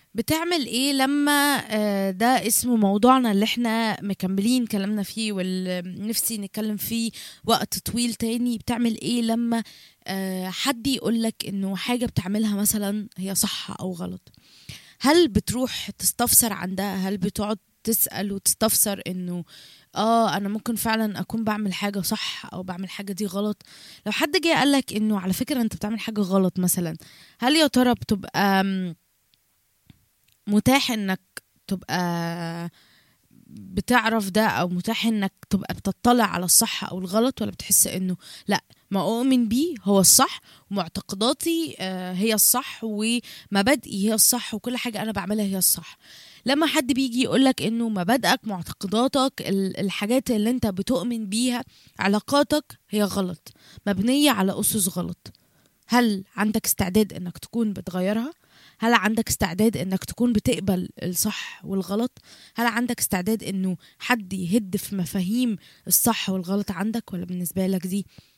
بتعمل ايه لما آه، ده اسمه موضوعنا اللي احنا مكملين كلامنا فيه واللي نفسي نتكلم فيه وقت طويل تاني بتعمل ايه لما آه، حد يقولك انه حاجة بتعملها مثلا هي صح او غلط هل بتروح تستفسر عن ده هل بتقعد تسأل وتستفسر انه اه انا ممكن فعلا اكون بعمل حاجة صح او بعمل حاجة دي غلط لو حد جه قالك انه على فكرة انت بتعمل حاجة غلط مثلا هل يا ترى بتبقى آم، متاح انك تبقى بتعرف ده او متاح انك تبقى بتطلع على الصح او الغلط ولا بتحس انه لا ما اؤمن بيه هو الصح ومعتقداتي آه، هي الصح ومبادئي هي الصح وكل حاجة انا بعملها هي الصح لما حد بيجي يقولك انه مبادئك معتقداتك ال- الحاجات اللي انت بتؤمن بيها علاقاتك هي غلط مبنية على اسس غلط هل عندك استعداد انك تكون بتغيرها هل عندك استعداد انك تكون بتقبل الصح والغلط هل عندك استعداد انه حد يهد في مفاهيم الصح والغلط عندك ولا بالنسبه لك دي